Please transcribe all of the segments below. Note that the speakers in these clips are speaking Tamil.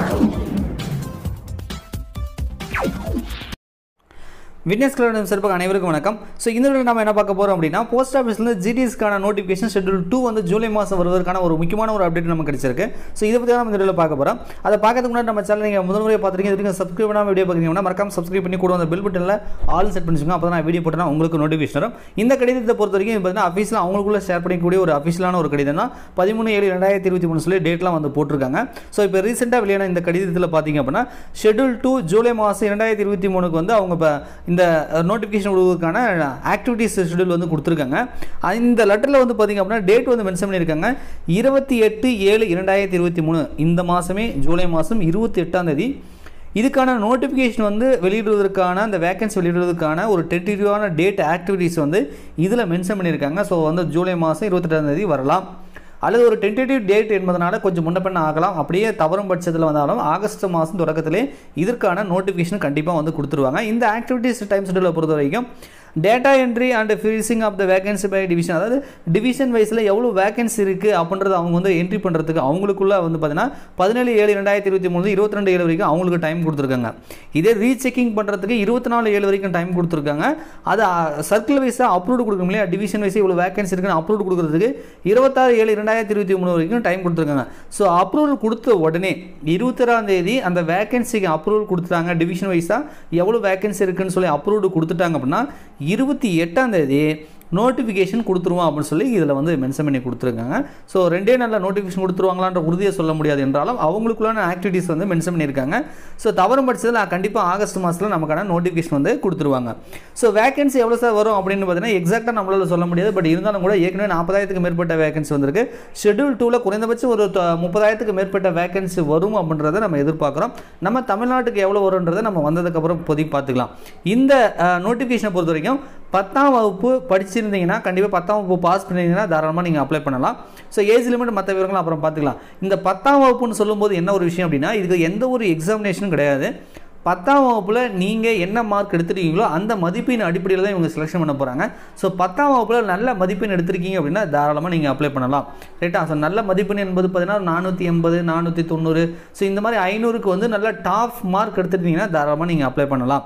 விட்னஸ் கலர் சிறப்பாக அனைவருக்கும் வணக்கம் ஸோ இந்த வீடியோ நம்ம என்ன பார்க்க போகிறோம் அப்படின்னா போஸ்ட் ஆஃபீஸ்லேருந்து ஜிடிஎஸ்க்கான நோட்டிஃபிகேஷன் ஷெட்யூல் டூ வந்து ஜூலை மாதம் வருவதற்கான ஒரு முக்கியமான ஒரு அப்டேட் நமக்கு கிடைச்சிருக்கு ஸோ இதை பற்றி தான் நம்ம இந்த வீடியோவில் பார்க்க போகிறோம் அதை பார்க்கறதுக்கு முன்னாடி நம்ம சேனல் நீங்கள் முதல் முறையை பார்த்துருக்கீங்க இதுக்கு சப்ஸ்கிரைப் பண்ணாமல் வீடியோ பார்க்குறீங்கன்னா மறக்காம சப்ஸ்கிரைப் பண்ணி கூட அந்த பெல் பட்டனில் ஆல் செட் பண்ணிச்சுங்க அப்போ தான் நான் வீடியோ போட்டேன்னா உங்களுக்கு நோட்டிஃபிகேஷன் வரும் இந்த கடிதத்தை பொறுத்த வரைக்கும் இது பார்த்தீங்கன்னா அஃபீஸில் அவங்களுக்குள்ள ஷேர் பண்ணிக்கூடிய ஒரு அஃபீஷியலான ஒரு கடிதம் தான் பதிமூணு ஏழு ரெண்டாயிரத்தி இருபத்தி மூணு சொல்லி டேட்லாம் வந்து போட்டிருக்காங்க ஸோ இப்போ ரீசெண்டாக வெளியான இந்த கடிதத்தில் பார்த்தீங்க அப்படின்னா ஷெட்யூல் டூ ஜூலை மாதம் இரண்டாயிரத்தி இருபத்தி மூணுக்கு வந்து அவங்க இப்போ இந்த நோட்டிஃபிகேஷன் கொடுவதற்கான ஆக்டிவிட்டிஸ் ஷெட்யூல் வந்து கொடுத்துருக்காங்க இந்த லெட்டரில் வந்து பார்த்தீங்க அப்படின்னா டேட் வந்து மென்ஷன் பண்ணியிருக்காங்க இருபத்தி எட்டு ஏழு இரண்டாயிரத்தி இருபத்தி மூணு இந்த மாதமே ஜூலை மாதம் இருபத்தி எட்டாம் தேதி இதுக்கான நோட்டிஃபிகேஷன் வந்து வெளியிடுவதற்கான அந்த வேகன்சி வெளியிடுவதற்கான ஒரு டென்டேட்டிவான டேட் ஆக்டிவிட்டீஸ் வந்து இதில் மென்ஷன் பண்ணியிருக்காங்க ஸோ வந்து ஜூலை மாதம் இருபத்தெட்டாம் தேதி வரலாம் அல்லது ஒரு டென்டேட்டிவ் டேட் என்பதனால கொஞ்சம் முன்ன பின்ன ஆகலாம் அப்படியே தவறும் பட்சத்தில் வந்தாலும் ஆகஸ்ட் மாதம் தொடக்கத்திலே இதற்கான நோட்டிஃபிகேஷன் கண்டிப்பாக வந்து கொடுத்துருவாங்க இந்த ஆக்டிவிட்டீஸ் டைம் ஷெடியூலை பொறுத்த வரைக்கும் data entry and filling of the vacancy by division அதாவது டிவிஷன் வைஸில் எவ்வளோ வேகன்சி இருக்குது அப்படின்றத அவங்க வந்து என்ட்ரி பண்ணுறதுக்கு அவங்களுக்குள்ள வந்து பார்த்தீங்கன்னா பதினேழு ஏழு ரெண்டாயிரத்தி இருபத்தி மூணு இருபத்தி ரெண்டு ஏழு வரைக்கும் அவங்களுக்கு டைம் கொடுத்துருக்காங்க இதே ரீசெக்கிங் பண்ணுறதுக்கு இருபத்தி நாலு ஏழு வரைக்கும் டைம் கொடுத்துருக்காங்க அது சர்க்கிள் வைஸாக அப்ரூவ்டு கொடுக்கணும் இல்லையா டிவிஷன் வைஸ் இவ்வளோ வேகன்சி இருக்குன்னு அப்ரூவ்டு கொடுக்குறதுக்கு இருபத்தாறு ஏழு ரெண்டாயிரத்தி இருபத்தி மூணு வரைக்கும் டைம் கொடுத்துருக்காங்க ஸோ அப்ரூவல் கொடுத்த உடனே இருபத்தொராம் தேதி அந்த வேகன்சிக்கு அப்ரூவல் கொடுத்துட்டாங்க டிவிஷன் வைஸாக எவ்வளோ வேகன்சி இருக்குன்னு சொல்லி அப்ரூவ்டு கொடுத்துட்டாங்க அப்படின்னா இருபத்தி எட்டாம் தேதி நோட்டிஃபிகேஷன் கொடுத்துருவோம் அப்படின்னு சொல்லி இதில் வந்து மென்ஷன் பண்ணி கொடுத்துருக்காங்க ஸோ ரெண்டே நல்ல நோட்டிஃபிகேஷன் கொடுத்துருவாங்களான்ற உறுதியை சொல்ல முடியாது என்றாலும் அவங்களுக்குள்ளான ஆக்டிவிட்டீஸ் வந்து மென்ஷன் பண்ணியிருக்காங்க ஸோ தவறும் பட்சத்தில் கண்டிப்பாக ஆகஸ்ட் மாதத்தில் நமக்கான நோட்டிஃபிகேஷன் வந்து கொடுத்துருவாங்க ஸோ வேகன்சி எவ்வளோ சார் வரும் அப்படின்னு பார்த்தீங்கன்னா எக்ஸாக்டாக நம்மளால் சொல்ல முடியாது பட் இருந்தாலும் கூட ஏற்கனவே நாற்பதாயிரத்துக்கு மேற்பட்ட வேகன்சி வந்திருக்கு ஷெட்யூல் டூவில் குறைந்தபட்சம் ஒரு முப்பதாயிரத்துக்கு மேற்பட்ட வேகன்சி வரும் அப்படின்றத நம்ம எதிர்பார்க்குறோம் நம்ம தமிழ்நாட்டுக்கு எவ்வளோ வரும்ன்றதை நம்ம வந்ததுக்கப்புறம் இப்போதைக்கு பார்த்துக்கலாம் இந்த நோட்டிஃபிகேஷனை பொறுத்த வரைக்கும் பத்தாம் வகுப்பு படிச்சிருந்தீங்கன்னா கண்டிப்பாக பத்தாம் வகுப்பு பாஸ் பண்ணியிருந்தீங்கன்னா தாராளமாக நீங்கள் அப்ளை பண்ணலாம் ஸோ ஏஜ் லிமிட் மற்ற விவரங்களும் அப்புறம் பார்த்துக்கலாம் இந்த பத்தாம் வகுப்புன்னு சொல்லும்போது என்ன ஒரு விஷயம் அப்படின்னா இதுக்கு எந்த ஒரு எக்ஸாமினேஷனும் கிடையாது பத்தாம் வகுப்பில் நீங்கள் என்ன மார்க் எடுத்துருக்கீங்களோ அந்த மதிப்பின் அடிப்படையில் தான் இவங்க செலெக்ஷன் பண்ண போகிறாங்க ஸோ பத்தாம் வகுப்பில் நல்ல மதிப்பெண் எடுத்திருக்கீங்க அப்படின்னா தாராளமாக நீங்கள் அப்ளை பண்ணலாம் ரைட்டா ஸோ நல்ல மதிப்பெண் என்பது பார்த்தீங்கன்னா நானூற்றி எண்பது நானூற்றி தொண்ணூறு ஸோ இந்த மாதிரி ஐநூறுக்கு வந்து நல்ல டாப் மார்க் எடுத்துருந்தீங்கன்னா தாராளமாக நீங்கள் அப்ளை பண்ணலாம்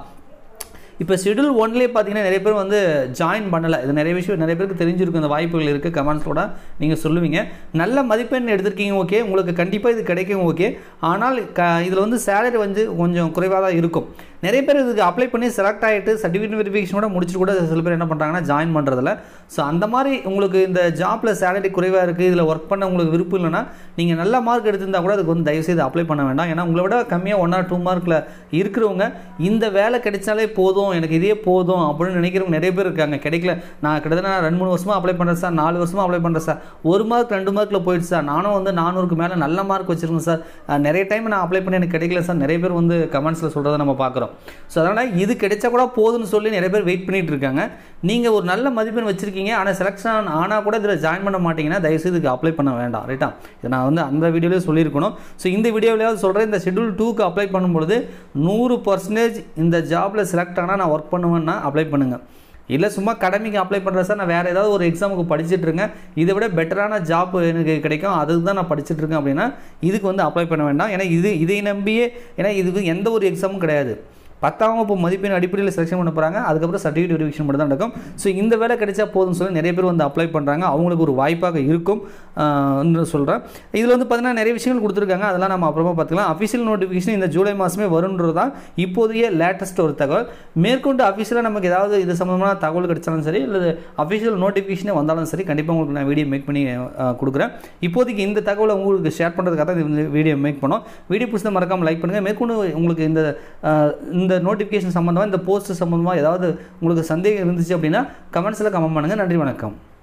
இப்போ ஷெடியூல் ஒன்லேயே பார்த்தீங்கன்னா நிறைய பேர் வந்து ஜாயின் பண்ணலை இது நிறைய விஷயம் நிறைய பேருக்கு தெரிஞ்சிருக்கும் இந்த வாய்ப்புகள் இருக்குது கமெண்ட்ஸோட நீங்கள் சொல்லுவீங்க நல்ல மதிப்பெண் எடுத்திருக்கீங்க ஓகே உங்களுக்கு கண்டிப்பாக இது கிடைக்கும் ஓகே ஆனால் க இதில் வந்து சேலரி வந்து கொஞ்சம் குறைவாக தான் இருக்கும் நிறைய பேர் இதுக்கு அப்ளை பண்ணி செலக்ட் ஆகிட்டு சர்டிஃபிகேட் வெரிஃபிகேஷனோட முடிச்சுட்டு கூட சில பேர் என்ன பண்ணுறாங்கன்னா ஜாயின் பண்ணுறதில்ல ஸோ அந்த மாதிரி உங்களுக்கு இந்த ஜாப்பில் சேலரி குறைவாக இருக்குது இதில் ஒர்க் பண்ண உங்களுக்கு விருப்பம் இல்லைன்னா நீங்கள் நல்ல மார்க் எடுத்திருந்தா கூட அதுக்கு வந்து தயவுசெய்து அப்ளை பண்ண வேண்டாம் ஏன்னா உங்களை விட கம்மியாக ஒன் ஆர் டூ மார்க்கில் இருக்கிறவங்க இந்த வேலை கிடைச்சாலே போதும் எனக்கு இதே போதும் அப்படின்னு நினைக்கிறவங்க நிறைய பேர் இருக்காங்க கிடைக்கல நான் கிட்டத்தட்ட ரெண்டு மூணு வருஷமாக அப்ளை பண்ணுறேன் சார் நாலு வருஷமாக அப்ளை பண்ணுறேன் சார் ஒரு மார்க் ரெண்டு மார்க்கில் போயிடுச்சு சார் நானும் வந்து நானூறுக்கு மேலே நல்ல மார்க் வச்சுருக்கேன் சார் நிறைய டைம் நான் அப்ளை பண்ணி எனக்கு கிடைக்கல சார் நிறைய பேர் வந்து கமெண்ட்ஸில் சொல்கிறத நம்ம பார்க்குறோம் ஸோ அதனால் இது கிடைச்சா கூட போதும்னு சொல்லி நிறைய பேர் வெயிட் பண்ணிட்டு இருக்காங்க நீங்கள் ஒரு நல்ல மதிப்பெண் வச்சுருக்கீங்க ஆனால் செலெக்ஷன் ஆனால் கூட இதில் ஜாயின் பண்ண மாட்டீங்கன்னா தயவுசெய்து இதுக்கு அப்ளை பண்ண வேண்டாம் ரைட்டா இதை நான் வந்து அந்த வீடியோலேயே சொல்லியிருக்கணும் ஸோ இந்த வீடியோவிலேயாவது சொல்கிறேன் இந்த ஷெட்யூல் டூக்கு அப்ளை பண்ணும்பொழுது நூறு பர்சன்டேஜ் இந்த ஜாப்பில் செலக்ட் ஆனால் நான் ஒர்க் பண்ணுவேன்னா அப்ளை பண்ணுங்கள் இல்லை சும்மா கடமைக்கு அப்ளை பண்ணுறேன் சார் நான் வேறு ஏதாவது ஒரு எக்ஸாமுக்கு படிச்சுட்டு இருக்கேன் இதை விட பெட்டரான ஜாப் எனக்கு கிடைக்கும் அதுக்கு தான் நான் படிச்சுட்டு இருக்கேன் அப்படின்னா இதுக்கு வந்து அப்ளை பண்ண வேண்டாம் ஏன்னா இது இதை நம்பியே ஏன்னா இதுக்கு எந்த ஒரு எக்ஸாமும் கிடையாது பத்தாம் வகுப்பு மதிப்பெண் அடிப்படையில் செலெக்ஷன் பண்ண போகிறாங்க அதுக்கப்புறம் சர்டிஃபிகேட் வெரிஃபிகேஷன் மட்டும் தான் நடக்கும் ஸோ இந்த வேலை கிடைச்சா போதும்னு சொல்லி நிறைய பேர் வந்து அப்ளை பண்ணுறாங்க அவங்களுக்கு ஒரு வாய்ப்பாக இருக்கும் சொல்கிறேன் இதில் வந்து பார்த்தீங்கன்னா நிறைய விஷயங்கள் கொடுத்துருக்காங்க அதெல்லாம் நம்ம அப்புறமா பார்த்துக்கலாம் அஃபிஷியல் நோட்டிஃபிகேஷன் இந்த ஜூலை மாதமே வரும்ன்றது தான் இப்போதைய லேட்டஸ்ட் ஒரு தகவல் மேற்கொண்டு அஃபிஷியலாக நமக்கு ஏதாவது இது சம்மந்தமான தகவல் கிடைச்சாலும் சரி இல்லை அஃபிஷியல் நோட்டிஃபிகேஷனே வந்தாலும் சரி கண்டிப்பாக உங்களுக்கு நான் வீடியோ மேக் பண்ணி கொடுக்குறேன் இப்போதைக்கு இந்த தகவலை உங்களுக்கு ஷேர் பண்ணுறதுக்காக தான் இந்த வீடியோ மேக் பண்ணோம் வீடியோ பிடிச்சதை மறக்காமல் லைக் பண்ணுங்கள் மேற்கொண்டு உங்களுக்கு இந்த இந்த நோட்டிஃபிகேஷன் சம்மந்தமாக இந்த போஸ்ட் சம்மந்தமாக ஏதாவது உங்களுக்கு சந்தேகம் இருந்துச்சு அப்படின்னா கமெண்ட்ஸில் கமெண்ட் பண்ணுங்கள் நன்றி வணக்கம்